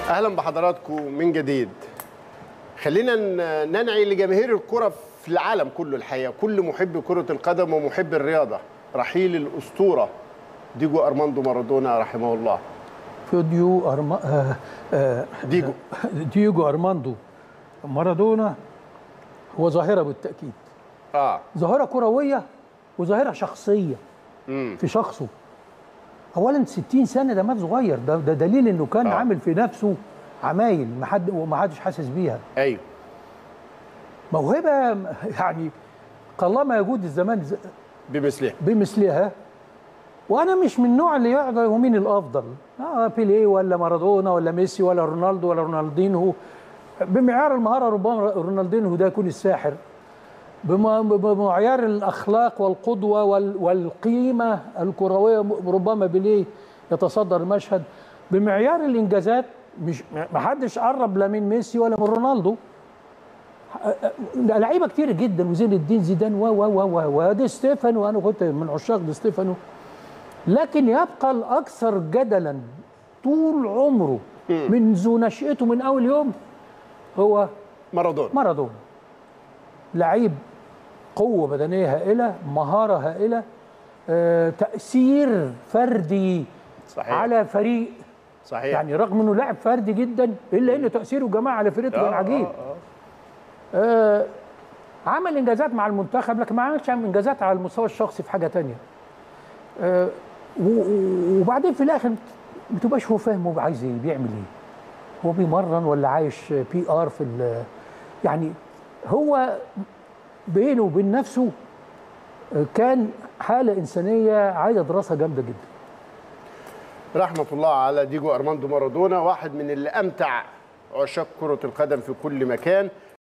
اهلا بحضراتكم من جديد خلينا ن- ننعي لجماهير الكره في العالم كله الحقيقه كل محب كره القدم ومحب الرياضه رحيل الاسطوره ديجو ارماندو مارادونا رحمه الله فيديو أرما... آه آه ديجو دييجو أرماندو مارادونا هو ظاهرة بالتأكيد اه ظاهرة كروية وظاهرة شخصية امم في شخصه أولا 60 سنة ده مات صغير ده, ده دليل إنه كان آه. عامل في نفسه عمايل ما حد وما حدش حاسس بيها ايوه موهبة يعني قلما يجود الزمان ز- بمثلها بمثلها وانا مش من النوع اللي يقعد هو مين الافضل اه بيليه ولا مارادونا ولا ميسي ولا رونالدو ولا رونالدينهو بمعيار المهاره ربما رونالدينهو ده يكون الساحر بم- بمعيار الاخلاق والقدوه وال- والقيمه الكرويه ربما بيليه يتصدر المشهد بمعيار الانجازات مش ما حدش قرب لا من ميسي ولا من رونالدو لعيبه كتير جدا وزين الدين زيدان و و و و ودي ستيفانو انا كنت من عشاق دي ستيفانو لكن يبقى الاكثر جدلا طول عمره منذ نشأته من اول يوم هو مارادونا مارادونا لعيب قوه بدنيه هائله مهاره هائله آه، تاثير فردي صحيح على فريق صحيح يعني رغم انه لاعب فردي جدا الا ان تاثيره جماعي على فرقته كان آه، عجيب آه، آه. آه، عمل انجازات مع المنتخب لكن ما عملش انجازات على المستوى الشخصي في حاجه تانية آه، و- و- وبعدين في الاخر ما تبقاش هو فاهم هو عايز ايه بيعمل ايه هو بيمرن ولا عايش بي ار في ال- يعني هو بينه وبين نفسه آه، كان حاله انسانيه عايزه دراسه جامده جدا رحمة الله على ديجو أرماندو مارادونا واحد من اللي أمتع عشاق كرة القدم في كل مكان